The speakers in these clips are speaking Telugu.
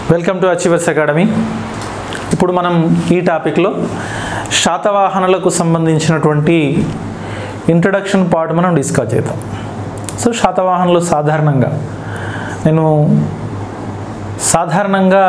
వెల్కమ్ టు అచీవర్స్ అకాడమీ ఇప్పుడు మనం ఈ టాపిక్లో శాతవాహనులకు సంబంధించినటువంటి ఇంట్రడక్షన్ పార్ట్ మనం డిస్కస్ చేద్దాం సో శాతవాహనులు సాధారణంగా నేను సాధారణంగా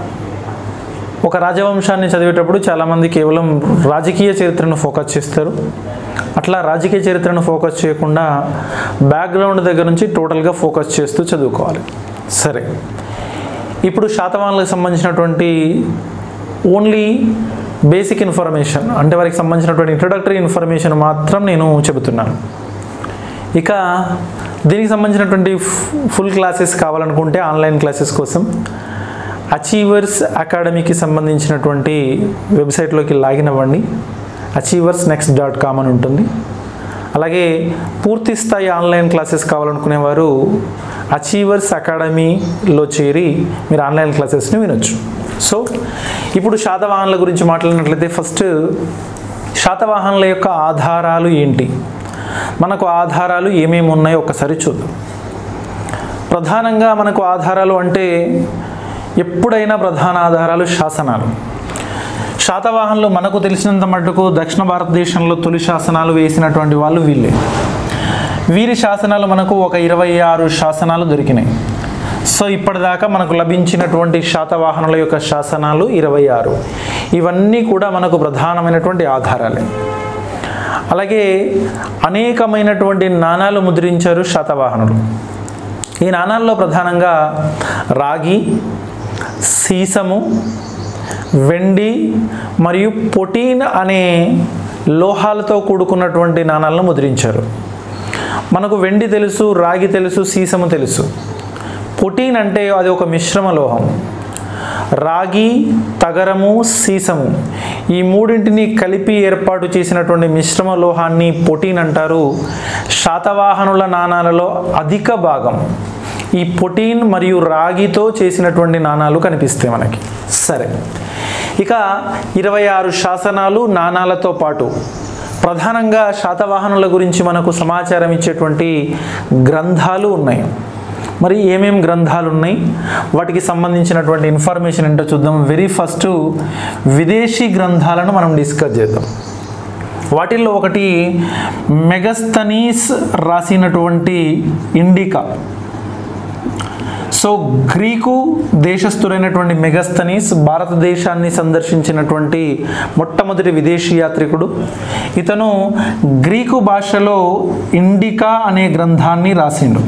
ఒక రాజవంశాన్ని చదివేటప్పుడు చాలామంది కేవలం రాజకీయ చరిత్రను ఫోకస్ చేస్తారు అట్లా రాజకీయ చరిత్రను ఫోకస్ చేయకుండా బ్యాక్గ్రౌండ్ దగ్గర నుంచి టోటల్గా ఫోకస్ చేస్తూ చదువుకోవాలి సరే ఇప్పుడు శాతవాహనులకు సంబంధించినటువంటి ఓన్లీ బేసిక్ ఇన్ఫర్మేషన్ అంటే వారికి సంబంధించినటువంటి ఇంట్రడక్టరీ ఇన్ఫర్మేషన్ మాత్రం నేను చెబుతున్నాను ఇక దీనికి సంబంధించినటువంటి ఫుల్ క్లాసెస్ కావాలనుకుంటే ఆన్లైన్ క్లాసెస్ కోసం అచీవర్స్ అకాడమీకి సంబంధించినటువంటి వెబ్సైట్లోకి లాగిన్ అవ్వండి అచీవర్స్ నెక్స్ట్ డాట్ కామ్ అని ఉంటుంది అలాగే పూర్తి స్థాయి ఆన్లైన్ క్లాసెస్ కావాలనుకునేవారు అచీవర్స్ అకాడమీలో చేరి మీరు ఆన్లైన్ క్లాసెస్ని వినొచ్చు సో ఇప్పుడు శాతవాహనుల గురించి మాట్లాడినట్లయితే ఫస్ట్ శాతవాహనుల యొక్క ఆధారాలు ఏంటి మనకు ఆధారాలు ఏమేమి ఉన్నాయో ఒకసారి చూద్దాం ప్రధానంగా మనకు ఆధారాలు అంటే ఎప్పుడైనా ప్రధాన ఆధారాలు శాసనాలు శాతవాహనులు మనకు తెలిసినంత మటుకు దక్షిణ భారతదేశంలో తొలి శాసనాలు వేసినటువంటి వాళ్ళు వీళ్ళే వీరి శాసనాలు మనకు ఒక ఇరవై ఆరు శాసనాలు దొరికినాయి సో ఇప్పటిదాకా మనకు లభించినటువంటి శాతవాహనుల యొక్క శాసనాలు ఇరవై ఆరు ఇవన్నీ కూడా మనకు ప్రధానమైనటువంటి ఆధారాలే అలాగే అనేకమైనటువంటి నాణాలు ముద్రించారు శాతవాహనులు ఈ నాణాల్లో ప్రధానంగా రాగి సీసము వెండి మరియు పొటీన్ అనే లోహాలతో కూడుకున్నటువంటి నాణాలను ముద్రించారు మనకు వెండి తెలుసు రాగి తెలుసు సీసము తెలుసు పొటీన్ అంటే అది ఒక మిశ్రమ లోహం రాగి తగరము సీసము ఈ మూడింటిని కలిపి ఏర్పాటు చేసినటువంటి మిశ్రమ లోహాన్ని పొటీన్ అంటారు శాతవాహనుల నాణాలలో అధిక భాగం ఈ పొటీన్ మరియు రాగితో చేసినటువంటి నాణాలు కనిపిస్తాయి మనకి సరే ఇక ఇరవై ఆరు శాసనాలు నాణాలతో పాటు ప్రధానంగా శాతవాహనుల గురించి మనకు సమాచారం ఇచ్చేటువంటి గ్రంథాలు ఉన్నాయి మరి ఏమేం గ్రంథాలు ఉన్నాయి వాటికి సంబంధించినటువంటి ఇన్ఫర్మేషన్ ఏంటో చూద్దాం వెరీ ఫస్ట్ విదేశీ గ్రంథాలను మనం డిస్కస్ చేద్దాం వాటిల్లో ఒకటి మెగస్తనీస్ రాసినటువంటి ఇండికా సో గ్రీకు దేశస్థుడైనటువంటి మెగస్తనీస్ భారతదేశాన్ని సందర్శించినటువంటి మొట్టమొదటి విదేశీ యాత్రికుడు ఇతను గ్రీకు భాషలో ఇండికా అనే గ్రంథాన్ని రాసిండు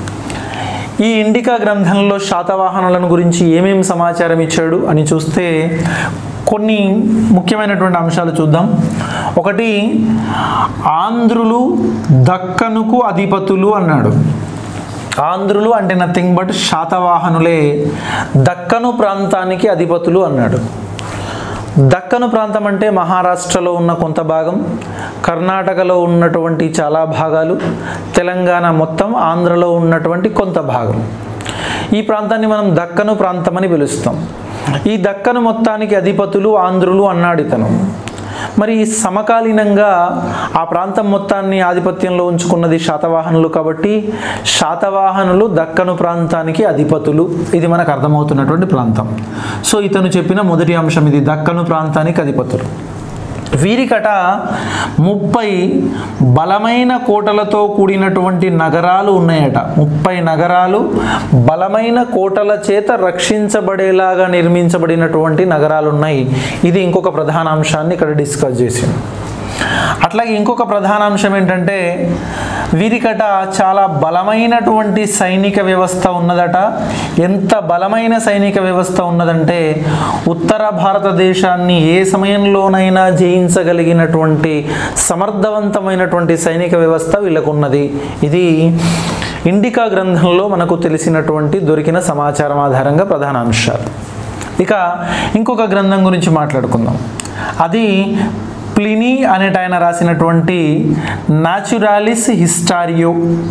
ఈ ఇండికా గ్రంథంలో శాతవాహనులను గురించి ఏమేమి సమాచారం ఇచ్చాడు అని చూస్తే కొన్ని ముఖ్యమైనటువంటి అంశాలు చూద్దాం ఒకటి ఆంధ్రులు దక్కనుకు అధిపతులు అన్నాడు ఆంధ్రులు అంటే నథింగ్ బట్ శాతవాహనులే దక్కను ప్రాంతానికి అధిపతులు అన్నాడు దక్కను ప్రాంతం అంటే మహారాష్ట్రలో ఉన్న కొంత భాగం కర్ణాటకలో ఉన్నటువంటి చాలా భాగాలు తెలంగాణ మొత్తం ఆంధ్రలో ఉన్నటువంటి కొంత భాగం ఈ ప్రాంతాన్ని మనం దక్కను ప్రాంతం అని పిలుస్తాం ఈ దక్కను మొత్తానికి అధిపతులు ఆంధ్రులు అన్నాడు ఇతను మరి సమకాలీనంగా ఆ ప్రాంతం మొత్తాన్ని ఆధిపత్యంలో ఉంచుకున్నది శాతవాహనులు కాబట్టి శాతవాహనులు దక్కను ప్రాంతానికి అధిపతులు ఇది మనకు అర్థమవుతున్నటువంటి ప్రాంతం సో ఇతను చెప్పిన మొదటి అంశం ఇది దక్కను ప్రాంతానికి అధిపతులు వీరికట ముప్పై బలమైన కోటలతో కూడినటువంటి నగరాలు ఉన్నాయట ముప్పై నగరాలు బలమైన కోటల చేత రక్షించబడేలాగా నిర్మించబడినటువంటి నగరాలు ఉన్నాయి ఇది ఇంకొక ప్రధాన అంశాన్ని ఇక్కడ డిస్కస్ చేసింది అట్లాగే ఇంకొక ప్రధాన అంశం ఏంటంటే వీరికట చాలా బలమైనటువంటి సైనిక వ్యవస్థ ఉన్నదట ఎంత బలమైన సైనిక వ్యవస్థ ఉన్నదంటే ఉత్తర భారతదేశాన్ని ఏ సమయంలోనైనా జయించగలిగినటువంటి సమర్థవంతమైనటువంటి సైనిక వ్యవస్థ వీళ్ళకు ఉన్నది ఇది ఇండికా గ్రంథంలో మనకు తెలిసినటువంటి దొరికిన సమాచారం ఆధారంగా ప్రధాన అంశాలు ఇక ఇంకొక గ్రంథం గురించి మాట్లాడుకుందాం అది ప్లినీ అనేట ఆయన రాసినటువంటి నాచురాలిస్ హిస్టారియో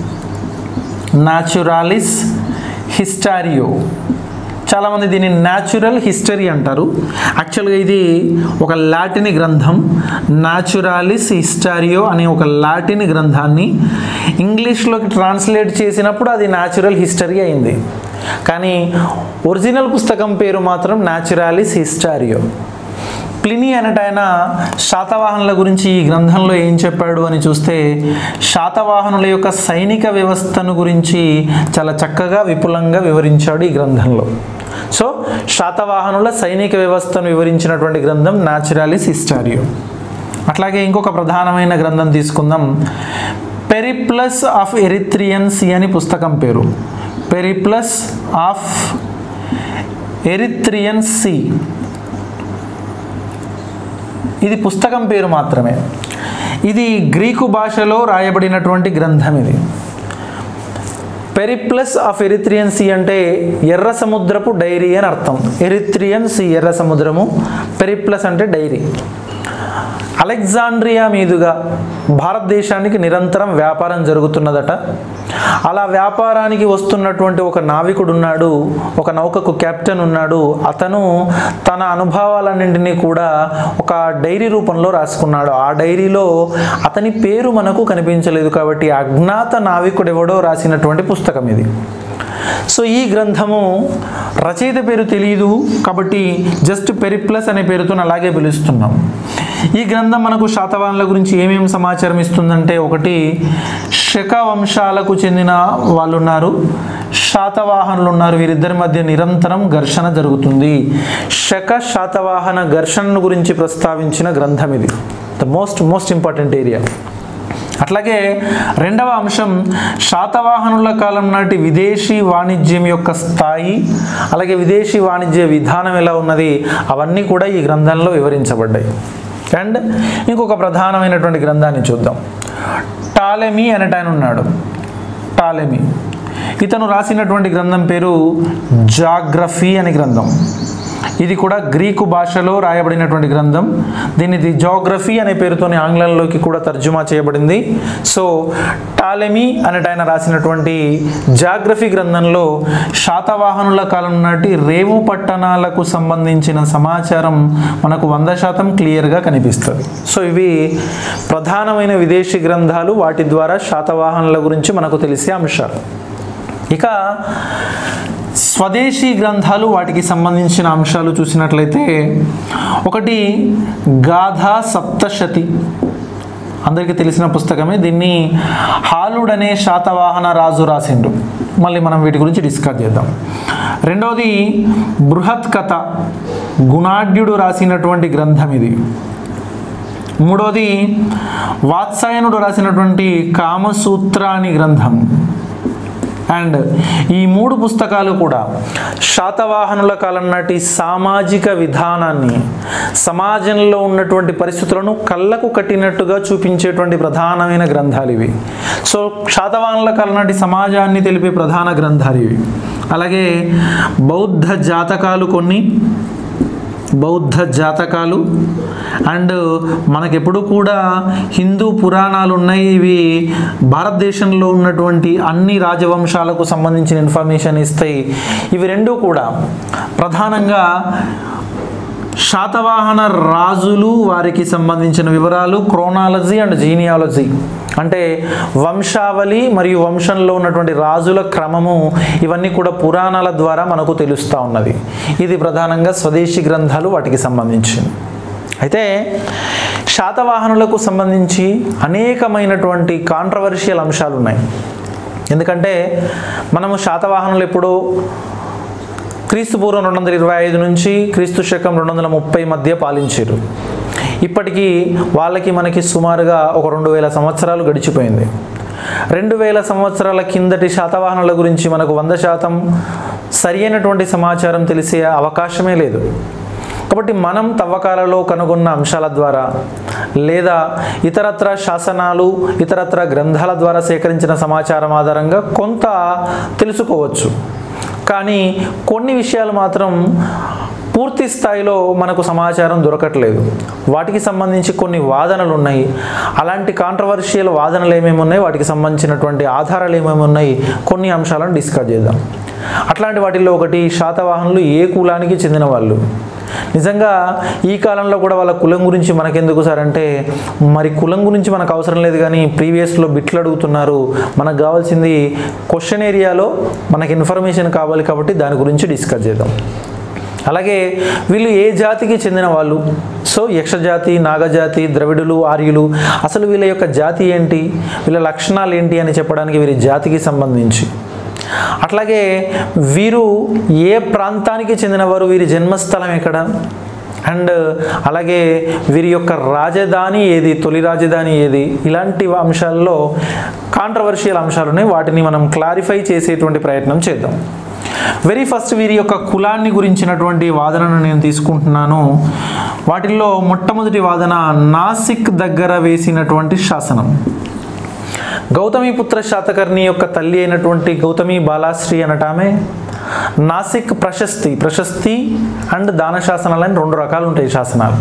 నాచురాలిస్ హిస్టారియో చాలామంది దీన్ని న్యాచురల్ హిస్టరీ అంటారు యాక్చువల్గా ఇది ఒక లాటిన్ గ్రంథం న్యాచురాలిస్ హిస్టారియో అనే ఒక లాటిన్ గ్రంథాన్ని ఇంగ్లీష్లోకి ట్రాన్స్లేట్ చేసినప్పుడు అది న్యాచురల్ హిస్టరీ అయింది కానీ ఒరిజినల్ పుస్తకం పేరు మాత్రం న్యాచురాలిస్ హిస్టారియో ప్లినీ అనట ఆయన శాతవాహనుల గురించి ఈ గ్రంథంలో ఏం చెప్పాడు అని చూస్తే శాతవాహనుల యొక్క సైనిక వ్యవస్థను గురించి చాలా చక్కగా విపులంగా వివరించాడు ఈ గ్రంథంలో సో శాతవాహనుల సైనిక వ్యవస్థను వివరించినటువంటి గ్రంథం న్యాచురాలిస్ హిస్టారియో అట్లాగే ఇంకొక ప్రధానమైన గ్రంథం తీసుకుందాం పెరిప్లస్ ఆఫ్ ఎరిత్రియన్ సీ అని పుస్తకం పేరు పెరిప్లస్ ఆఫ్ ఎరిత్రియన్ సీ ఇది పుస్తకం పేరు మాత్రమే ఇది గ్రీకు భాషలో రాయబడినటువంటి గ్రంథం ఇది పెరిప్లస్ ఆఫ్ ఎరిత్రియన్ సీ అంటే ఎర్ర సముద్రపు డైరీ అని అర్థం ఎరిత్రియన్ సీ ఎర్ర సముద్రము పెరిప్లస్ అంటే డైరీ అలెగ్జాండ్రియా మీదుగా భారతదేశానికి నిరంతరం వ్యాపారం జరుగుతున్నదట అలా వ్యాపారానికి వస్తున్నటువంటి ఒక నావికుడు ఉన్నాడు ఒక నౌకకు కెప్టెన్ ఉన్నాడు అతను తన అనుభవాలన్నింటినీ కూడా ఒక డైరీ రూపంలో రాసుకున్నాడు ఆ డైరీలో అతని పేరు మనకు కనిపించలేదు కాబట్టి అజ్ఞాత నావికుడు ఎవడో రాసినటువంటి పుస్తకం ఇది సో ఈ గ్రంథము రచయిత పేరు తెలియదు కాబట్టి జస్ట్ పెరిప్లస్ అనే పేరుతో అలాగే పిలుస్తున్నాం ఈ గ్రంథం మనకు శాతవాహనుల గురించి ఏమేమి సమాచారం ఇస్తుందంటే ఒకటి శక వంశాలకు చెందిన వాళ్ళు ఉన్నారు శాతవాహనులు ఉన్నారు వీరిద్దరి మధ్య నిరంతరం ఘర్షణ జరుగుతుంది శక శాతవాహన ఘర్షణను గురించి ప్రస్తావించిన గ్రంథం ఇది the most most important area అట్లాగే రెండవ అంశం శాతవాహనుల కాలం నాటి విదేశీ వాణిజ్యం యొక్క స్థాయి అలాగే విదేశీ వాణిజ్య విధానం ఎలా ఉన్నది అవన్నీ కూడా ఈ గ్రంథంలో వివరించబడ్డాయి అండ్ ఇంకొక ప్రధానమైనటువంటి గ్రంథాన్ని చూద్దాం టాలెమీ అనేట ఆయన ఉన్నాడు టాలెమీ ఇతను రాసినటువంటి గ్రంథం పేరు జాగ్రఫీ అనే గ్రంథం ఇది కూడా గ్రీకు భాషలో రాయబడినటువంటి గ్రంథం దీన్ని ది జోగ్రఫీ అనే పేరుతోని ఆంగ్లంలోకి కూడా తర్జుమా చేయబడింది సో టాలెమీ అనేట ఆయన రాసినటువంటి జాగ్రఫీ గ్రంథంలో శాతవాహనుల కాలం నాటి రేవు పట్టణాలకు సంబంధించిన సమాచారం మనకు వంద శాతం క్లియర్గా కనిపిస్తుంది సో ఇవి ప్రధానమైన విదేశీ గ్రంథాలు వాటి ద్వారా శాతవాహనుల గురించి మనకు తెలిసే అంశాలు ఇక స్వదేశీ గ్రంథాలు వాటికి సంబంధించిన అంశాలు చూసినట్లయితే ఒకటి గాథా సప్తశతి అందరికీ తెలిసిన పుస్తకమే దీన్ని హాలుడ్ అనే శాతవాహన రాజు రాసిండు మళ్ళీ మనం వీటి గురించి డిస్కస్ చేద్దాం రెండవది బృహత్ కథ గుణాఢ్యుడు రాసినటువంటి గ్రంథం ఇది మూడవది వాత్సాయనుడు రాసినటువంటి కామసూత్ర అని గ్రంథం అండ్ ఈ మూడు పుస్తకాలు కూడా శాతవాహనుల కాలం నాటి సామాజిక విధానాన్ని సమాజంలో ఉన్నటువంటి పరిస్థితులను కళ్ళకు కట్టినట్టుగా చూపించేటువంటి ప్రధానమైన గ్రంథాలు ఇవి సో శాతవాహనుల కాలం నాటి సమాజాన్ని తెలిపే ప్రధాన గ్రంథాలు ఇవి అలాగే బౌద్ధ జాతకాలు కొన్ని బౌద్ధ జాతకాలు అండ్ మనకెప్పుడు కూడా హిందూ పురాణాలు ఉన్నాయి ఇవి భారతదేశంలో ఉన్నటువంటి అన్ని రాజవంశాలకు సంబంధించిన ఇన్ఫర్మేషన్ ఇస్తాయి ఇవి రెండు కూడా ప్రధానంగా శాతవాహన రాజులు వారికి సంబంధించిన వివరాలు క్రోనాలజీ అండ్ జీనియాలజీ అంటే వంశావళి మరియు వంశంలో ఉన్నటువంటి రాజుల క్రమము ఇవన్నీ కూడా పురాణాల ద్వారా మనకు తెలుస్తూ ఉన్నది ఇది ప్రధానంగా స్వదేశీ గ్రంథాలు వాటికి సంబంధించింది అయితే శాతవాహనులకు సంబంధించి అనేకమైనటువంటి కాంట్రవర్షియల్ అంశాలు ఉన్నాయి ఎందుకంటే మనము శాతవాహనులు ఎప్పుడో క్రీస్తు పూర్వం రెండు వందల ఇరవై ఐదు నుంచి క్రీస్తు శకం రెండు వందల ముప్పై మధ్య పాలించారు ఇప్పటికీ వాళ్ళకి మనకి సుమారుగా ఒక రెండు వేల సంవత్సరాలు గడిచిపోయింది రెండు వేల సంవత్సరాల కిందటి శాతవాహనుల గురించి మనకు వంద శాతం సరి అయినటువంటి సమాచారం తెలిసే అవకాశమే లేదు కాబట్టి మనం తవ్వకాలలో కనుగొన్న అంశాల ద్వారా లేదా ఇతరత్ర శాసనాలు ఇతరత్ర గ్రంథాల ద్వారా సేకరించిన సమాచారం ఆధారంగా కొంత తెలుసుకోవచ్చు కానీ కొన్ని విషయాలు మాత్రం పూర్తి స్థాయిలో మనకు సమాచారం దొరకట్లేదు వాటికి సంబంధించి కొన్ని వాదనలు ఉన్నాయి అలాంటి కాంట్రవర్షియల్ వాదనలు ఏమేమి ఉన్నాయి వాటికి సంబంధించినటువంటి ఆధారాలు ఏమేమి ఉన్నాయి కొన్ని అంశాలను డిస్కస్ చేద్దాం అట్లాంటి వాటిల్లో ఒకటి శాతవాహనులు ఏ కులానికి చెందిన వాళ్ళు నిజంగా ఈ కాలంలో కూడా వాళ్ళ కులం గురించి మనకెందుకు సార్ అంటే మరి కులం గురించి మనకు అవసరం లేదు కానీ ప్రీవియస్లో బిట్లు అడుగుతున్నారు మనకు కావాల్సింది క్వశ్చన్ ఏరియాలో మనకి ఇన్ఫర్మేషన్ కావాలి కాబట్టి దాని గురించి డిస్కస్ చేద్దాం అలాగే వీళ్ళు ఏ జాతికి చెందిన వాళ్ళు సో యక్షజాతి నాగజాతి ద్రవిడులు ఆర్యులు అసలు వీళ్ళ యొక్క జాతి ఏంటి వీళ్ళ లక్షణాలు ఏంటి అని చెప్పడానికి వీరి జాతికి సంబంధించి అట్లాగే వీరు ఏ ప్రాంతానికి చెందినవారు వీరి జన్మస్థలం ఎక్కడ అండ్ అలాగే వీరి యొక్క రాజధాని ఏది తొలి రాజధాని ఏది ఇలాంటి అంశాల్లో కాంట్రవర్షియల్ అంశాలు ఉన్నాయి వాటిని మనం క్లారిఫై చేసేటువంటి ప్రయత్నం చేద్దాం వెరీ ఫస్ట్ వీరి యొక్క కులాన్ని గురించినటువంటి వాదనను నేను తీసుకుంటున్నాను వాటిల్లో మొట్టమొదటి వాదన నాసిక్ దగ్గర వేసినటువంటి శాసనం గౌతమిపుత్ర శాతకర్ణి యొక్క తల్లి అయినటువంటి గౌతమి బాలాశ్రీ అనటామే నాసిక్ ప్రశస్తి ప్రశస్తి అండ్ దాన శాసనాలు అని రెండు రకాలు ఉంటాయి శాసనాలు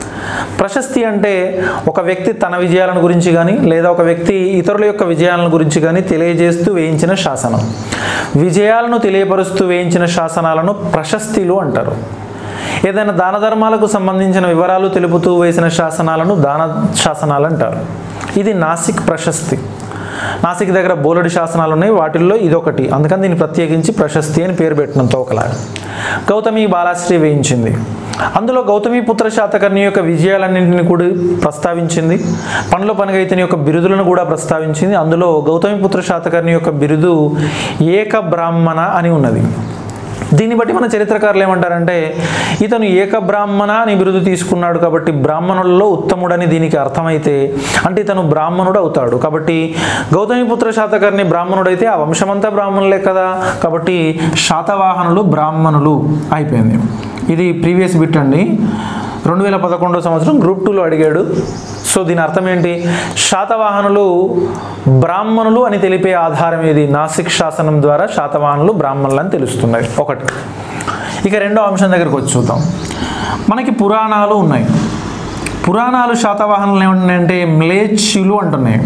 ప్రశస్తి అంటే ఒక వ్యక్తి తన విజయాలను గురించి కానీ లేదా ఒక వ్యక్తి ఇతరుల యొక్క విజయాలను గురించి కానీ తెలియజేస్తూ వేయించిన శాసనం విజయాలను తెలియపరుస్తూ వేయించిన శాసనాలను ప్రశస్తిలు అంటారు ఏదైనా దాన ధర్మాలకు సంబంధించిన వివరాలు తెలుపుతూ వేసిన శాసనాలను దాన శాసనాలు అంటారు ఇది నాసిక్ ప్రశస్తి నాసిక్ దగ్గర బోలెడు శాసనాలు ఉన్నాయి వాటిల్లో ఇదొకటి అందుకని దీన్ని ప్రత్యేకించి ప్రశస్తి అని పేరు పెట్టిన తోకలాగా గౌతమి బాలాశ్రీ వేయించింది అందులో గౌతమి పుత్ర శాతకర్ణి యొక్క విజయాలన్నింటిని కూడా ప్రస్తావించింది పనిలో పనిగా ఇతని యొక్క బిరుదులను కూడా ప్రస్తావించింది అందులో గౌతమి పుత్ర శాతకర్ణి యొక్క బిరుదు ఏక బ్రాహ్మణ అని ఉన్నది దీన్ని బట్టి మన చరిత్రకారులు ఏమంటారంటే ఇతను ఏక బ్రాహ్మణ అని బిరుదు తీసుకున్నాడు కాబట్టి బ్రాహ్మణులలో ఉత్తముడని దీనికి అర్థమైతే అంటే ఇతను బ్రాహ్మణుడు అవుతాడు కాబట్టి గౌతమిపుత్ర శాతకర్ణి బ్రాహ్మణుడైతే ఆ వంశమంతా బ్రాహ్మణులే కదా కాబట్టి శాతవాహనులు బ్రాహ్మణులు అయిపోయింది ఇది ప్రీవియస్ బిట్ అండి రెండు వేల పదకొండో సంవత్సరం గ్రూప్ టూలో అడిగాడు సో దీని అర్థం ఏంటి శాతవాహనులు బ్రాహ్మణులు అని తెలిపే ఆధారం ఏది నాసిక్ శాసనం ద్వారా శాతవాహనులు బ్రాహ్మణులు అని తెలుస్తున్నాయి ఒకటి ఇక రెండో అంశం దగ్గరకు వచ్చి చూద్దాం మనకి పురాణాలు ఉన్నాయి పురాణాలు శాతవాహనులు ఏమంటున్నాయంటే మ్లేచ్యులు అంటున్నాయి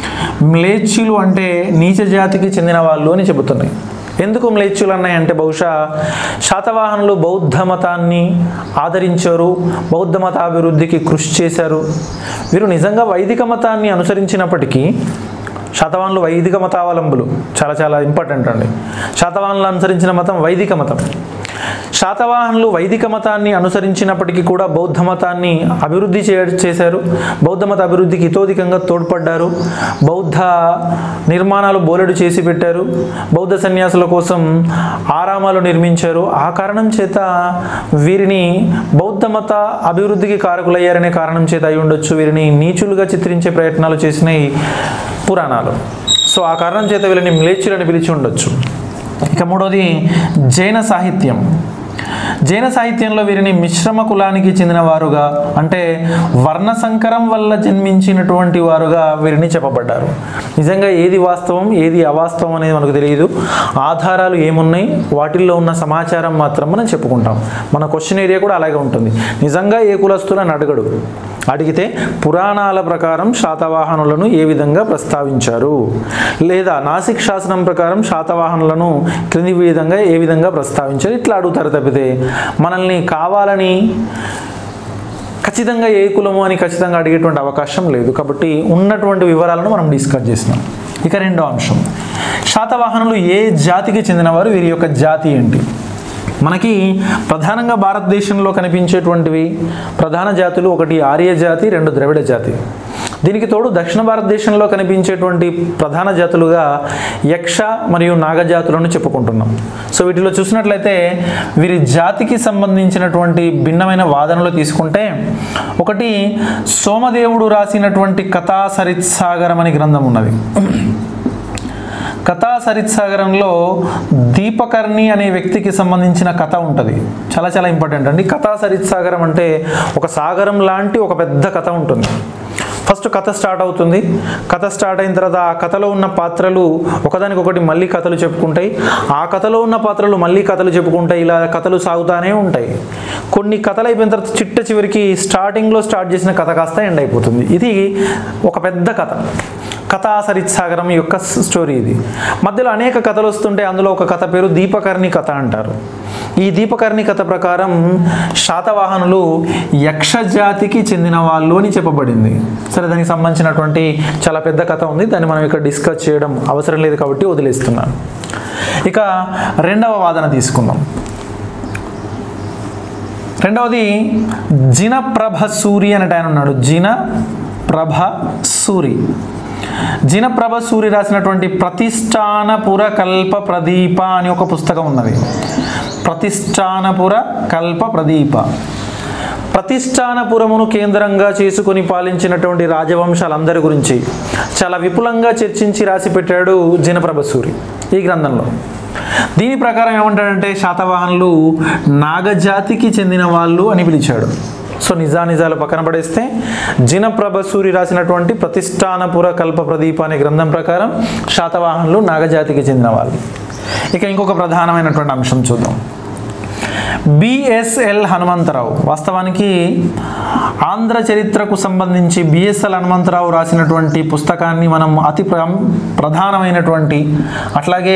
మ్లేచ్యులు అంటే నీచ జాతికి చెందిన వాళ్ళు అని చెబుతున్నాయి ఎందుకు మ్లేచ్యులు అన్నాయంటే బహుశా శాతవాహనులు బౌద్ధ మతాన్ని ఆదరించారు బౌద్ధ మతాభివృద్ధికి కృషి చేశారు వీరు నిజంగా వైదిక మతాన్ని అనుసరించినప్పటికీ శాతవాహనులు వైదిక మతావలంబులు చాలా చాలా ఇంపార్టెంట్ అండి శాతవాహనులు అనుసరించిన మతం వైదిక మతం శాతవాహనులు వైదిక మతాన్ని అనుసరించినప్పటికీ కూడా బౌద్ధ మతాన్ని అభివృద్ధి చే చేశారు బౌద్ధ మత అభివృద్ధికి ఇతోధికంగా తోడ్పడ్డారు బౌద్ధ నిర్మాణాలు బోలెడు చేసి పెట్టారు బౌద్ధ సన్యాసుల కోసం ఆరామాలు నిర్మించారు ఆ కారణం చేత వీరిని బౌద్ధ మత అభివృద్ధికి కారకులయ్యారనే కారణం చేత అయి ఉండొచ్చు వీరిని నీచులుగా చిత్రించే ప్రయత్నాలు చేసినాయి పురాణాలు సో ఆ కారణం చేత వీళ్ళని మ్లేచ్యులని పిలిచి ఉండొచ్చు ఇక మూడోది జైన సాహిత్యం జైన సాహిత్యంలో వీరిని మిశ్రమ కులానికి చెందిన వారుగా అంటే వర్ణ సంకరం వల్ల జన్మించినటువంటి వారుగా వీరిని చెప్పబడ్డారు నిజంగా ఏది వాస్తవం ఏది అవాస్తవం అనేది మనకు తెలియదు ఆధారాలు ఏమున్నాయి వాటిల్లో ఉన్న సమాచారం మాత్రం మనం చెప్పుకుంటాం మన క్వశ్చన్ ఏరియా కూడా అలాగే ఉంటుంది నిజంగా ఏ కులస్తులని అడగడు అడిగితే పురాణాల ప్రకారం శాతవాహనులను ఏ విధంగా ప్రస్తావించారు లేదా నాసిక్ శాసనం ప్రకారం శాతవాహనులను క్రింది విధంగా ఏ విధంగా ప్రస్తావించారు ఇట్లా అడుగుతారు తప్పితే మనల్ని కావాలని ఖచ్చితంగా ఏ కులము అని ఖచ్చితంగా అడిగేటువంటి అవకాశం లేదు కాబట్టి ఉన్నటువంటి వివరాలను మనం డిస్కస్ చేసినాం ఇక రెండో అంశం శాతవాహనులు ఏ జాతికి చెందినవారు వీరి యొక్క జాతి ఏంటి మనకి ప్రధానంగా భారతదేశంలో కనిపించేటువంటివి ప్రధాన జాతులు ఒకటి ఆర్య జాతి రెండు ద్రవిడ జాతి దీనికి తోడు దక్షిణ భారతదేశంలో కనిపించేటువంటి ప్రధాన జాతులుగా యక్ష మరియు నాగజాతులను చెప్పుకుంటున్నాం సో వీటిలో చూసినట్లయితే వీరి జాతికి సంబంధించినటువంటి భిన్నమైన వాదనలు తీసుకుంటే ఒకటి సోమదేవుడు రాసినటువంటి కథా సరిత్సాగరం అనే గ్రంథం ఉన్నది కథా సరిత్సాగరంలో దీపకర్ణి అనే వ్యక్తికి సంబంధించిన కథ ఉంటుంది చాలా చాలా ఇంపార్టెంట్ అండి కథా సరిత్సాగరం అంటే ఒక సాగరం లాంటి ఒక పెద్ద కథ ఉంటుంది ఫస్ట్ కథ స్టార్ట్ అవుతుంది కథ స్టార్ట్ అయిన తర్వాత ఆ కథలో ఉన్న పాత్రలు ఒకదానికొకటి మళ్ళీ కథలు చెప్పుకుంటాయి ఆ కథలో ఉన్న పాత్రలు మళ్ళీ కథలు చెప్పుకుంటాయి ఇలా కథలు సాగుతానే ఉంటాయి కొన్ని కథలు అయిపోయిన తర్వాత చిట్ట చివరికి స్టార్టింగ్లో స్టార్ట్ చేసిన కథ కాస్త ఎండ్ అయిపోతుంది ఇది ఒక పెద్ద కథ కథా సరిత్సాగరం యొక్క స్టోరీ ఇది మధ్యలో అనేక కథలు వస్తుంటే అందులో ఒక కథ పేరు దీపకర్ణి కథ అంటారు ఈ దీపకర్ణి కథ ప్రకారం శాతవాహనులు యక్ష జాతికి చెందిన వాళ్ళు అని చెప్పబడింది సరే దానికి సంబంధించినటువంటి చాలా పెద్ద కథ ఉంది దాన్ని మనం ఇక్కడ డిస్కస్ చేయడం అవసరం లేదు కాబట్టి వదిలేస్తున్నాను ఇక రెండవ వాదన తీసుకుందాం రెండవది జిన ప్రభ సూరి అనేట ఆయన ఉన్నాడు జిన ప్రభ సూరి జిన ప్రభ సూరి రాసినటువంటి ప్రతిష్టానపుర కల్ప ప్రదీప అని ఒక పుస్తకం ఉన్నది ప్రతిష్టానపుర కల్ప ప్రదీప ప్రతిష్టానపురమును కేంద్రంగా చేసుకుని పాలించినటువంటి రాజవంశాలందరి గురించి చాలా విపులంగా చర్చించి రాసి పెట్టాడు జినప్రభ సూరి ఈ గ్రంథంలో దీని ప్రకారం ఏమంటాడంటే శాతవాహనులు నాగజాతికి చెందిన వాళ్ళు అని పిలిచాడు సో నిజానిజాలు పక్కన పడేస్తే జినప్రభ సూరి రాసినటువంటి ప్రతిష్టానపుర కల్ప ప్రదీప అనే గ్రంథం ప్రకారం శాతవాహనులు నాగజాతికి చెందిన వాళ్ళు ఇక ఇంకొక ప్రధానమైనటువంటి అంశం చూద్దాం బిఎస్ఎల్ హనుమంతరావు వాస్తవానికి ఆంధ్ర చరిత్రకు సంబంధించి బిఎస్ఎల్ హనుమంతరావు రాసినటువంటి పుస్తకాన్ని మనం అతి ప్ర- ప్రధానమైనటువంటి అట్లాగే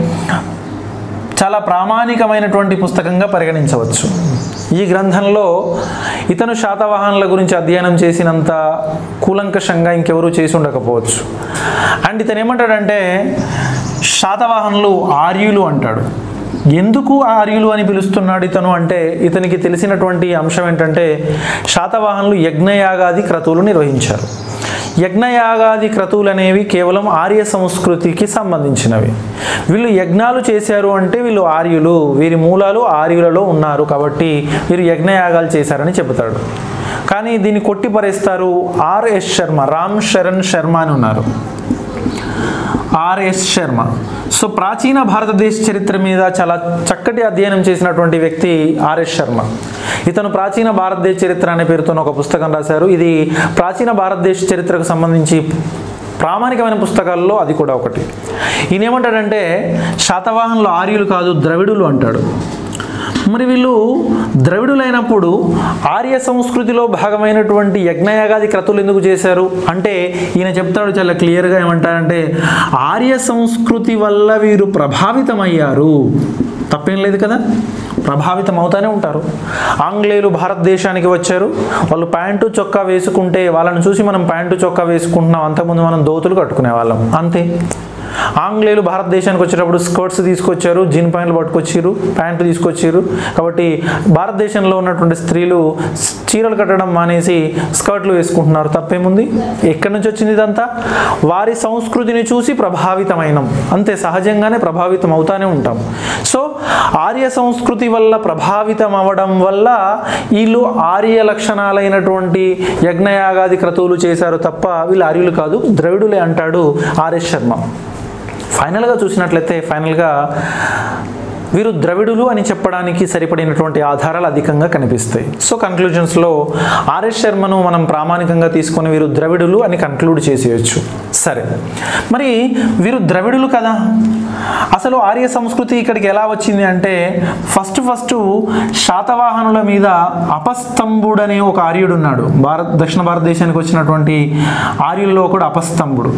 చాలా ప్రామాణికమైనటువంటి పుస్తకంగా పరిగణించవచ్చు ఈ గ్రంథంలో ఇతను శాతవాహనుల గురించి అధ్యయనం చేసినంత కూలంకషంగా ఇంకెవరూ చేసి ఉండకపోవచ్చు అండ్ ఇతను ఏమంటాడంటే శాతవాహనులు ఆర్యులు అంటాడు ఎందుకు ఆర్యులు అని పిలుస్తున్నాడు ఇతను అంటే ఇతనికి తెలిసినటువంటి అంశం ఏంటంటే శాతవాహనులు యజ్ఞయాగాది క్రతువులు నిర్వహించారు యజ్ఞయాగాది క్రతువులు అనేవి కేవలం ఆర్య సంస్కృతికి సంబంధించినవి వీళ్ళు యజ్ఞాలు చేశారు అంటే వీళ్ళు ఆర్యులు వీరి మూలాలు ఆర్యులలో ఉన్నారు కాబట్టి వీరు యజ్ఞయాగాలు చేశారని చెబుతాడు కానీ దీన్ని కొట్టిపరేస్తారు ఆర్ఎస్ శర్మ రామ్ శరణ్ శర్మ అని ఉన్నారు ఆర్ఎస్ శర్మ సో ప్రాచీన భారతదేశ చరిత్ర మీద చాలా చక్కటి అధ్యయనం చేసినటువంటి వ్యక్తి ఆర్ఎస్ శర్మ ఇతను ప్రాచీన భారతదేశ చరిత్ర అనే పేరుతో ఒక పుస్తకం రాశారు ఇది ప్రాచీన భారతదేశ చరిత్రకు సంబంధించి ప్రామాణికమైన పుస్తకాల్లో అది కూడా ఒకటి ఈయన ఏమంటాడంటే శాతవాహనులు ఆర్యులు కాదు ద్రవిడులు అంటాడు మరి వీళ్ళు ద్రవిడులైనప్పుడు ఆర్య సంస్కృతిలో భాగమైనటువంటి యజ్ఞయాగాది క్రతువులు ఎందుకు చేశారు అంటే ఈయన చెప్తాడు చాలా క్లియర్గా ఏమంటారంటే ఆర్య సంస్కృతి వల్ల వీరు ప్రభావితమయ్యారు తప్పేం లేదు కదా ప్రభావితం అవుతానే ఉంటారు ఆంగ్లేయులు భారతదేశానికి వచ్చారు వాళ్ళు ప్యాంటు చొక్కా వేసుకుంటే వాళ్ళని చూసి మనం ప్యాంటు చొక్కా వేసుకుంటున్నాం అంతకుముందు మనం దోతులు కట్టుకునే వాళ్ళం అంతే ఆంగ్లేయులు భారతదేశానికి వచ్చేటప్పుడు స్కర్ట్స్ తీసుకొచ్చారు జీన్ ప్యాంట్లు పట్టుకొచ్చారు ప్యాంటు తీసుకొచ్చారు కాబట్టి భారతదేశంలో ఉన్నటువంటి స్త్రీలు స్- చీరలు కట్టడం మానేసి స్కర్ట్లు వేసుకుంటున్నారు తప్పేముంది ఎక్కడి నుంచి వచ్చింది ఇదంతా వారి సంస్కృతిని చూసి ప్రభావితమైనం అంతే సహజంగానే ప్రభావితం అవుతానే ఉంటాం సో ఆర్య సంస్కృతి వల్ల ప్రభావితం అవ్వడం వల్ల వీళ్ళు ఆర్య లక్షణాలైనటువంటి యజ్ఞయాగాది క్రతువులు చేశారు తప్ప వీళ్ళు ఆర్యులు కాదు ద్రవిడులే అంటాడు ఆర్ఎస్ శర్మ ఫైనల్గా చూసినట్లయితే ఫైనల్గా వీరు ద్రవిడులు అని చెప్పడానికి సరిపడినటువంటి ఆధారాలు అధికంగా కనిపిస్తాయి సో కన్క్లూజన్స్లో ఆర్ఎస్ శర్మను మనం ప్రామాణికంగా తీసుకొని వీరు ద్రవిడులు అని కన్క్లూడ్ చేసేయచ్చు సరే మరి వీరు ద్రవిడులు కదా అసలు ఆర్య సంస్కృతి ఇక్కడికి ఎలా వచ్చింది అంటే ఫస్ట్ ఫస్ట్ శాతవాహనుల మీద అపస్తంభుడు అనే ఒక ఆర్యుడు ఉన్నాడు భారత్ దక్షిణ భారతదేశానికి వచ్చినటువంటి ఆర్యుల్లో కూడా అపస్తంభుడు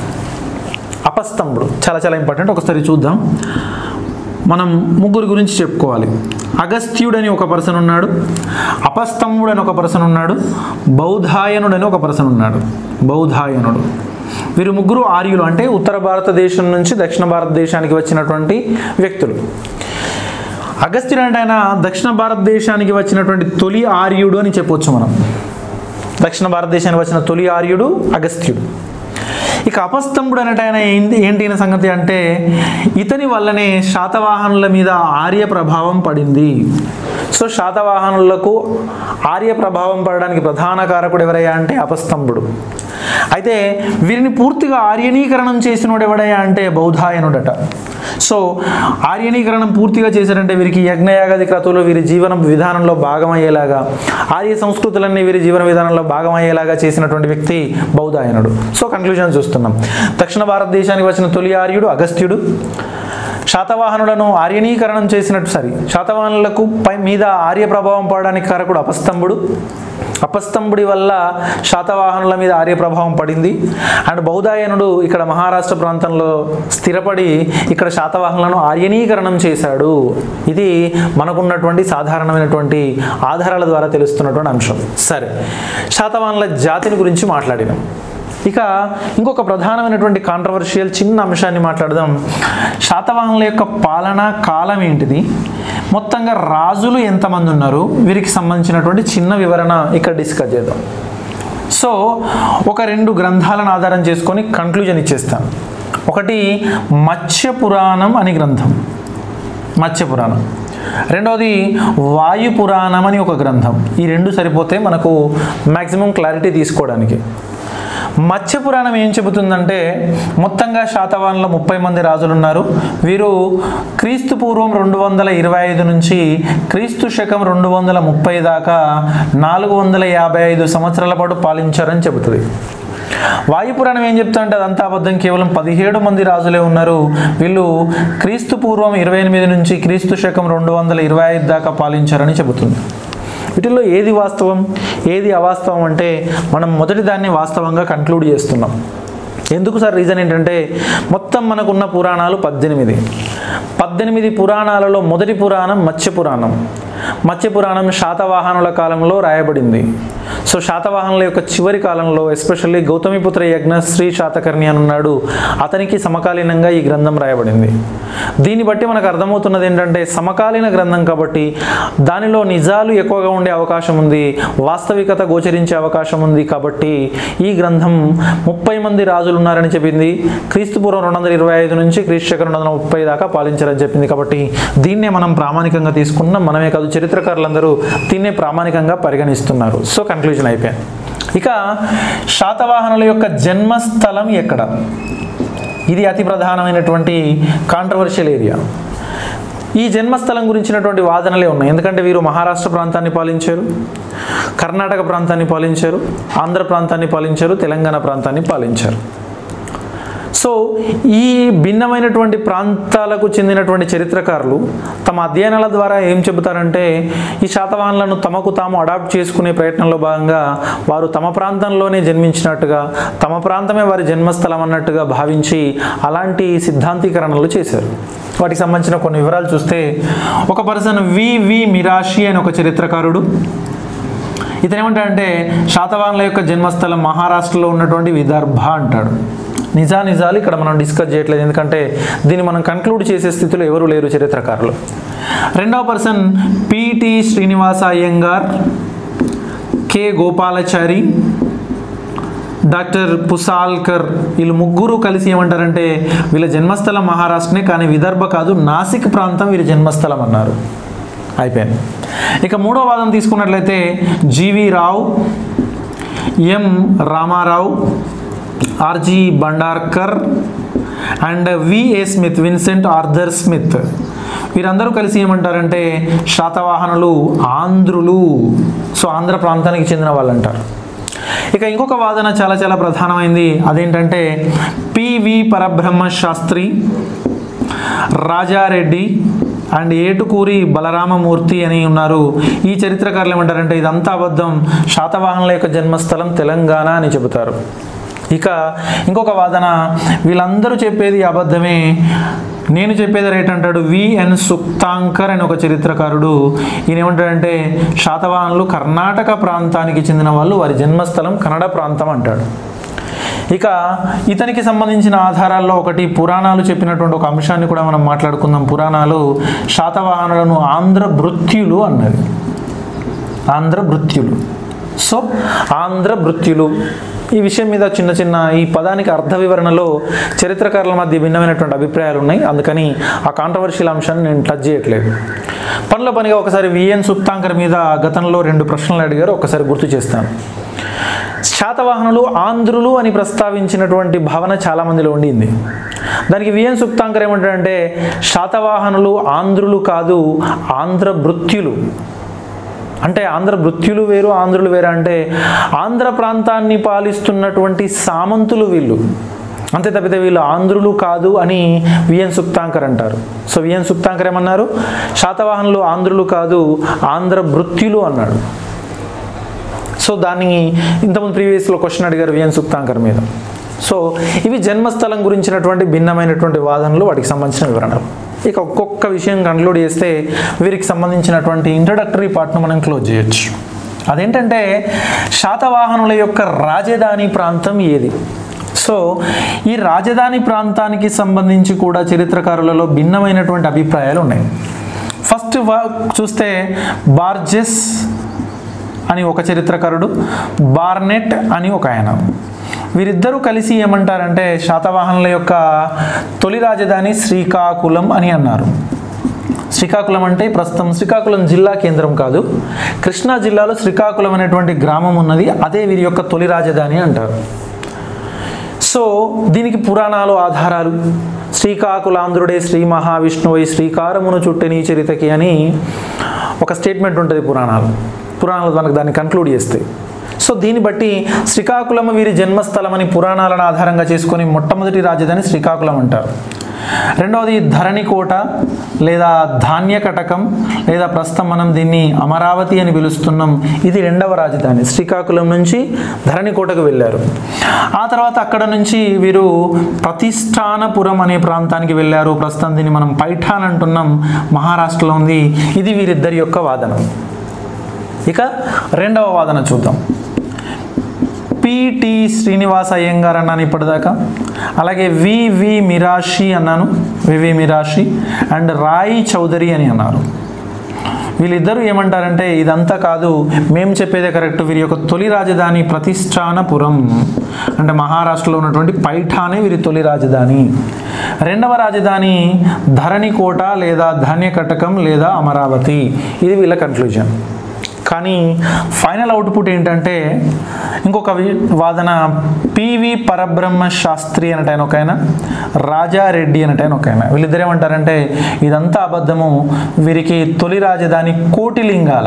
అపస్తంభుడు చాలా చాలా ఇంపార్టెంట్ ఒకసారి చూద్దాం మనం ముగ్గురు గురించి చెప్పుకోవాలి అగస్త్యుడు అని ఒక పర్సన్ ఉన్నాడు అపస్తంభుడు అని ఒక పర్సన్ ఉన్నాడు బౌధాయనుడు అని ఒక పర్సన్ ఉన్నాడు బౌధాయనుడు వీరు ముగ్గురు ఆర్యులు అంటే ఉత్తర భారతదేశం నుంచి దక్షిణ భారతదేశానికి వచ్చినటువంటి వ్యక్తులు అగస్త్యుడు అంటే ఆయన దక్షిణ భారతదేశానికి వచ్చినటువంటి తొలి ఆర్యుడు అని చెప్పొచ్చు మనం దక్షిణ భారతదేశానికి వచ్చిన తొలి ఆర్యుడు అగస్త్యుడు ఇక అపస్తంభుడు అనేట ఆయన ఏంటి ఏంటి ఈయన సంగతి అంటే ఇతని వల్లనే శాతవాహనుల మీద ఆర్య ప్రభావం పడింది సో శాతవాహనులకు ఆర్య ప్రభావం పడడానికి ప్రధాన కారకుడు ఎవరయ్యా అంటే అపస్తంభుడు అయితే వీరిని పూర్తిగా ఆర్యనీకరణం చేసినోడు ఎవడయ్యా అంటే బౌధాయనుడట సో ఆర్యనీకరణం పూర్తిగా చేశారంటే వీరికి యజ్ఞయాగాది క్రతువులు వీరి జీవన విధానంలో భాగమయ్యేలాగా ఆర్య సంస్కృతులన్నీ వీరి జీవన విధానంలో భాగమయ్యేలాగా చేసినటువంటి వ్యక్తి బౌధాయనుడు సో కన్క్లూజన్ చూస్తున్నాం దక్షిణ భారతదేశానికి వచ్చిన తొలి ఆర్యుడు అగస్త్యుడు శాతవాహనులను ఆర్యనీకరణం చేసినట్టు సరి శాతవాహనులకు పై మీద ఆర్య ప్రభావం పడడానికి కారకుడు అపస్తంభుడు అపస్తంభుడి వల్ల శాతవాహనుల మీద ఆర్య ప్రభావం పడింది అండ్ బౌధాయనుడు ఇక్కడ మహారాష్ట్ర ప్రాంతంలో స్థిరపడి ఇక్కడ శాతవాహనులను ఆర్యనీకరణం చేశాడు ఇది మనకున్నటువంటి సాధారణమైనటువంటి ఆధారాల ద్వారా తెలుస్తున్నటువంటి అంశం సరే శాతవాహనుల జాతిని గురించి మాట్లాడినాం ఇక ఇంకొక ప్రధానమైనటువంటి కాంట్రవర్షియల్ చిన్న అంశాన్ని మాట్లాడదాం శాతవాహనుల యొక్క పాలనా కాలం ఏంటిది మొత్తంగా రాజులు ఎంతమంది ఉన్నారు వీరికి సంబంధించినటువంటి చిన్న వివరణ ఇక్కడ డిస్కస్ చేద్దాం సో ఒక రెండు గ్రంథాలను ఆధారం చేసుకొని కంక్లూజన్ ఇచ్చేస్తాను ఒకటి మత్స్య పురాణం అని గ్రంథం మత్స్య పురాణం రెండవది వాయు పురాణం అని ఒక గ్రంథం ఈ రెండు సరిపోతే మనకు మ్యాక్సిమం క్లారిటీ తీసుకోవడానికి మత్స్య పురాణం ఏం చెబుతుందంటే మొత్తంగా శాతవాహనుల ముప్పై మంది రాజులు ఉన్నారు వీరు క్రీస్తు పూర్వం రెండు వందల ఇరవై ఐదు నుంచి క్రీస్తు శకం రెండు వందల ముప్పై దాకా నాలుగు వందల యాభై ఐదు సంవత్సరాల పాటు పాలించారని చెబుతుంది వాయుపురాణం ఏం చెప్తా అంటే అదంతా అబద్ధం కేవలం పదిహేడు మంది రాజులే ఉన్నారు వీళ్ళు క్రీస్తు పూర్వం ఇరవై ఎనిమిది నుంచి క్రీస్తు శకం రెండు వందల ఇరవై ఐదు దాకా పాలించారని చెబుతుంది వీటిల్లో ఏది వాస్తవం ఏది అవాస్తవం అంటే మనం మొదటి దాన్ని వాస్తవంగా కన్క్లూడ్ చేస్తున్నాం ఎందుకు సార్ రీజన్ ఏంటంటే మొత్తం మనకున్న పురాణాలు పద్దెనిమిది పద్దెనిమిది పురాణాలలో మొదటి పురాణం మత్స్య పురాణం మత్స్య పురాణం శాతవాహనుల కాలంలో రాయబడింది సో శాతవాహనుల యొక్క చివరి కాలంలో ఎస్పెషల్లీ గౌతమిపుత్ర యజ్ఞ శ్రీ శాతకర్ణి అని ఉన్నాడు అతనికి సమకాలీనంగా ఈ గ్రంథం రాయబడింది దీన్ని బట్టి మనకు అర్థమవుతున్నది ఏంటంటే సమకాలీన గ్రంథం కాబట్టి దానిలో నిజాలు ఎక్కువగా ఉండే అవకాశం ఉంది వాస్తవికత గోచరించే అవకాశం ఉంది కాబట్టి ఈ గ్రంథం ముప్పై మంది రాజులు ఉన్నారని చెప్పింది క్రీస్తుపూర్వం రెండు వందల ఇరవై ఐదు నుంచి క్రీస్తు శకం రెండు వందల ముప్పై దాకా పాలించారని చెప్పింది కాబట్టి దీన్నే మనం ప్రామాణికంగా తీసుకున్నాం మనమే కాదు చరిత్రకారులందరూ దీన్నే ప్రామాణికంగా పరిగణిస్తున్నారు సో కన్క్లూజన్ అయిపోయింది ఇక శాతవాహనుల యొక్క జన్మస్థలం ఎక్కడ ఇది అతి ప్రధానమైనటువంటి కాంట్రవర్షియల్ ఏరియా ఈ జన్మస్థలం గురించినటువంటి వాదనలే ఉన్నాయి ఎందుకంటే వీరు మహారాష్ట్ర ప్రాంతాన్ని పాలించారు కర్ణాటక ప్రాంతాన్ని పాలించారు ఆంధ్ర ప్రాంతాన్ని పాలించారు తెలంగాణ ప్రాంతాన్ని పాలించారు సో ఈ భిన్నమైనటువంటి ప్రాంతాలకు చెందినటువంటి చరిత్రకారులు తమ అధ్యయనాల ద్వారా ఏం చెబుతారంటే ఈ శాతవాహనులను తమకు తాము అడాప్ట్ చేసుకునే ప్రయత్నంలో భాగంగా వారు తమ ప్రాంతంలోనే జన్మించినట్టుగా తమ ప్రాంతమే వారి జన్మస్థలం అన్నట్టుగా భావించి అలాంటి సిద్ధాంతీకరణలు చేశారు వాటికి సంబంధించిన కొన్ని వివరాలు చూస్తే ఒక పర్సన్ వి వి మిరాషి అని ఒక చరిత్రకారుడు ఇతను ఏమంటాడంటే శాతవాహనుల యొక్క జన్మస్థలం మహారాష్ట్రలో ఉన్నటువంటి విదర్భ అంటాడు నిజా నిజాలు ఇక్కడ మనం డిస్కస్ చేయట్లేదు ఎందుకంటే దీన్ని మనం కన్క్లూడ్ చేసే స్థితిలో ఎవరు లేరు చరిత్రకారులు రెండవ person P T Srinivasa Iyengar K Gopalachari doctor Pusalkar వీళ్ళు ముగ్గురు కలిసి ఏమంటారంటే వీళ్ళ జన్మస్థలం మహారాష్ట్రనే కానీ విదర్భ కాదు నాసిక్ ప్రాంతం వీరి జన్మస్థలం అన్నారు అయిపోయింది ఇక మూడో వాదం తీసుకున్నట్లయితే G V Rao M Ramarao R G Bhandarkar and V A Smith Vincent Arthur Smith వీరందరూ కలిసి ఏమంటారంటే శాతవాహనులు ఆంధ్రులు సో ఆంధ్ర ప్రాంతానికి చెందిన వాళ్ళు అంటారు ఇక ఇంకొక వాదన చాలా చాలా ప్రధానమైంది అదేంటంటే పివి పరబ్రహ్మ శాస్త్రి రాజారెడ్డి అండ్ ఏటుకూరి బలరామమూర్తి అని ఉన్నారు ఈ చరిత్రకారులు ఏమంటారంటే ఇదంతా అబద్ధం శాతవాహనుల యొక్క జన్మస్థలం తెలంగాణ అని చెబుతారు ఇక ఇంకొక వాదన వీళ్ళందరూ చెప్పేది అబద్ధమే నేను చెప్పేది రేట్ అంటాడు విఎన్ సుక్తాంకర్ అని ఒక చరిత్రకారుడు ఈయన ఏమంటాడంటే శాతవాహనులు కర్ణాటక ప్రాంతానికి చెందిన వాళ్ళు వారి జన్మస్థలం కన్నడ ప్రాంతం అంటాడు ఇక ఇతనికి సంబంధించిన ఆధారాల్లో ఒకటి పురాణాలు చెప్పినటువంటి ఒక అంశాన్ని కూడా మనం మాట్లాడుకుందాం పురాణాలు శాతవాహనులను ఆంధ్ర భృత్యులు అన్నది ఆంధ్ర భృత్యులు సో ఆంధ్ర భృత్యులు ఈ విషయం మీద చిన్న చిన్న ఈ పదానికి అర్థ వివరణలో చరిత్రకారుల మధ్య భిన్నమైనటువంటి అభిప్రాయాలు ఉన్నాయి అందుకని ఆ కాంట్రవర్షియల్ అంశాన్ని నేను టచ్ చేయట్లేదు పనిలో పనిగా ఒకసారి విఎన్ సుక్తాంకర్ మీద గతంలో రెండు ప్రశ్నలు అడిగారు ఒకసారి గుర్తు చేస్తాను శాతవాహనులు ఆంధ్రులు అని ప్రస్తావించినటువంటి భావన చాలా మందిలో ఉండింది దానికి విఎన్ సుక్తాంకర్ ఏమంటాడంటే శాతవాహనులు ఆంధ్రులు కాదు ఆంధ్ర భృత్యులు అంటే ఆంధ్ర భృత్యులు వేరు ఆంధ్రులు వేరు అంటే ఆంధ్ర ప్రాంతాన్ని పాలిస్తున్నటువంటి సామంతులు వీళ్ళు అంతే తప్పితే వీళ్ళు ఆంధ్రులు కాదు అని విఎన్ సుక్తాంకర్ అంటారు సో విఎన్ సుక్తాంకర్ ఏమన్నారు శాతవాహనులు ఆంధ్రులు కాదు ఆంధ్ర భృత్యులు అన్నాడు సో దాన్ని ఇంతకుముందు ప్రీవియస్లో క్వశ్చన్ అడిగారు విఎన్ సుక్తాంకర్ మీద సో ఇవి జన్మస్థలం గురించినటువంటి భిన్నమైనటువంటి వాదనలు వాటికి సంబంధించిన వివరణలు ఇక ఒక్కొక్క విషయం కన్క్లూడ్ చేస్తే వీరికి సంబంధించినటువంటి ఇంట్రడక్టరీ పార్ట్ను మనం క్లోజ్ చేయొచ్చు అదేంటంటే శాతవాహనుల యొక్క రాజధాని ప్రాంతం ఏది సో ఈ రాజధాని ప్రాంతానికి సంబంధించి కూడా చరిత్రకారులలో భిన్నమైనటువంటి అభిప్రాయాలు ఉన్నాయి ఫస్ట్ చూస్తే బార్జెస్ అని ఒక చరిత్రకారుడు బార్నెట్ అని ఒక ఆయన వీరిద్దరూ కలిసి ఏమంటారంటే శాతవాహనుల యొక్క తొలి రాజధాని శ్రీకాకుళం అని అన్నారు శ్రీకాకుళం అంటే ప్రస్తుతం శ్రీకాకుళం జిల్లా కేంద్రం కాదు కృష్ణా జిల్లాలో శ్రీకాకుళం అనేటువంటి గ్రామం ఉన్నది అదే వీరి యొక్క తొలి రాజధాని అంటారు సో దీనికి పురాణాలు ఆధారాలు శ్రీకాకుళాంధ్రుడే శ్రీ మహావిష్ణువై శ్రీకారమును చుట్టని చరితకి అని ఒక స్టేట్మెంట్ ఉంటుంది పురాణాలు పురాణాలు మనకు దాన్ని కన్క్లూడ్ చేస్తాయి సో దీన్ని బట్టి శ్రీకాకుళం వీరి జన్మస్థలం అని పురాణాలను ఆధారంగా చేసుకొని మొట్టమొదటి రాజధాని శ్రీకాకుళం అంటారు రెండవది ధరణికోట లేదా ధాన్య కటకం లేదా ప్రస్తుతం మనం దీన్ని అమరావతి అని పిలుస్తున్నాం ఇది రెండవ రాజధాని శ్రీకాకుళం నుంచి ధరణికోటకు వెళ్ళారు ఆ తర్వాత అక్కడ నుంచి వీరు ప్రతిష్టానపురం అనే ప్రాంతానికి వెళ్ళారు ప్రస్తుతం దీన్ని మనం పైఠాన్ అంటున్నాం మహారాష్ట్రలో ఉంది ఇది వీరిద్దరి యొక్క వాదన ఇక రెండవ వాదన చూద్దాం పిటి శ్రీనివాస అయ్యంగార్ అన్నాను ఇప్పటిదాకా అలాగే వివి మిరాషి అన్నాను వివి మిరాషి అండ్ రాయి చౌదరి అని అన్నారు వీళ్ళిద్దరూ ఏమంటారంటే ఇదంతా కాదు మేము చెప్పేదే కరెక్ట్ వీరి యొక్క తొలి రాజధాని ప్రతిష్టానపురం అంటే మహారాష్ట్రలో ఉన్నటువంటి పైఠానే వీరి తొలి రాజధాని రెండవ రాజధాని ధరణికోట లేదా ధాన్యకటకం లేదా అమరావతి ఇది వీళ్ళ కన్క్లూజన్ కానీ ఫైనల్ అవుట్పుట్ ఏంటంటే ఇంకొక వి- వాదన పివి పరబ్రహ్మ శాస్త్రి అనట ఆయన ఒక ఆయన రాజారెడ్డి అనట ఆయన ఒక ఆయన వీళ్ళిద్దరు ఏమంటారంటే ఇదంతా అబద్ధము వీరికి తొలి రాజధాని కోటిలింగాల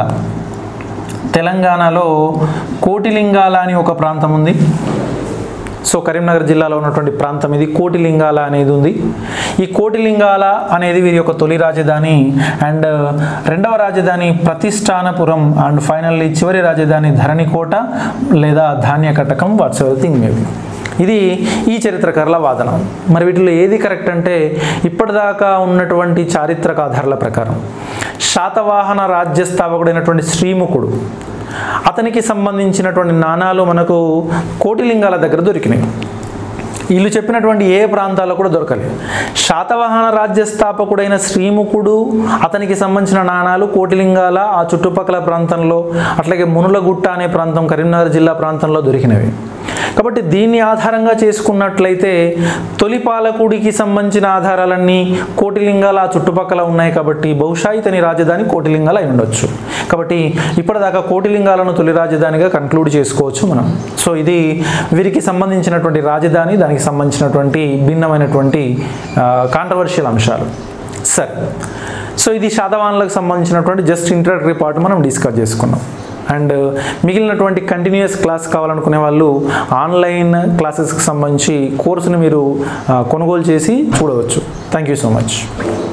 తెలంగాణలో కోటిలింగాల అని ఒక ప్రాంతం ఉంది సో కరీంనగర్ జిల్లాలో ఉన్నటువంటి ప్రాంతం ఇది కోటిలింగాల అనేది ఉంది ఈ కోటిలింగాల అనేది వీరి యొక్క తొలి రాజధాని అండ్ రెండవ రాజధాని ప్రతిష్టానపురం అండ్ ఫైనల్లీ చివరి రాజధాని ధరణికోట లేదా Dhanyakatakam what's ever thing maybe ఇది ఈ చరిత్రకారుల వాదన మరి వీటిలో ఏది కరెక్ట్ అంటే ఇప్పటిదాకా ఉన్నటువంటి చారిత్రక ఆధారాల ప్రకారం శాతవాహన రాజ్య స్థాపకుడైనటువంటి శ్రీముఖుడు అతనికి సంబంధించినటువంటి నాణాలు మనకు కోటిలింగాల దగ్గర దొరికినాయి వీళ్ళు చెప్పినటువంటి ఏ ప్రాంతాల్లో కూడా దొరకలేదు శాతవాహన రాజ్య స్థాపకుడైన శ్రీముఖుడు అతనికి సంబంధించిన నాణాలు కోటిలింగాల ఆ చుట్టుపక్కల ప్రాంతంలో అట్లాగే మునులగుట్ట అనే ప్రాంతం కరీంనగర్ జిల్లా ప్రాంతంలో దొరికినవి కాబట్టి దీన్ని ఆధారంగా చేసుకున్నట్లయితే తొలి పాలకుడికి సంబంధించిన ఆధారాలన్నీ కోటిలింగాల ఆ చుట్టుపక్కల ఉన్నాయి కాబట్టి బహుశా ఇతని రాజధాని కోటిలింగాల అయి ఉండొచ్చు కాబట్టి ఇప్పటిదాకా కోటిలింగాలను తొలి రాజధానిగా కన్క్లూడ్ చేసుకోవచ్చు మనం సో ఇది వీరికి సంబంధించినటువంటి రాజధాని దానికి సంబంధించినటువంటి భిన్నమైనటువంటి కాంట్రవర్షియల్ అంశాలు సరే సో ఇది శాతవాహనులకు సంబంధించినటువంటి జస్ట్ ఇంట్రడక్టరీ పార్ట్ మనం డిస్కస్ చేసుకున్నాం అండ్ మిగిలినటువంటి కంటిన్యూస్ క్లాస్ కావాలనుకునే వాళ్ళు ఆన్లైన్ క్లాసెస్కి సంబంధించి కోర్సును మీరు ఆ, కొనుగోలు చేసి చూడవచ్చు థ్యాంక్ యూ సో మచ్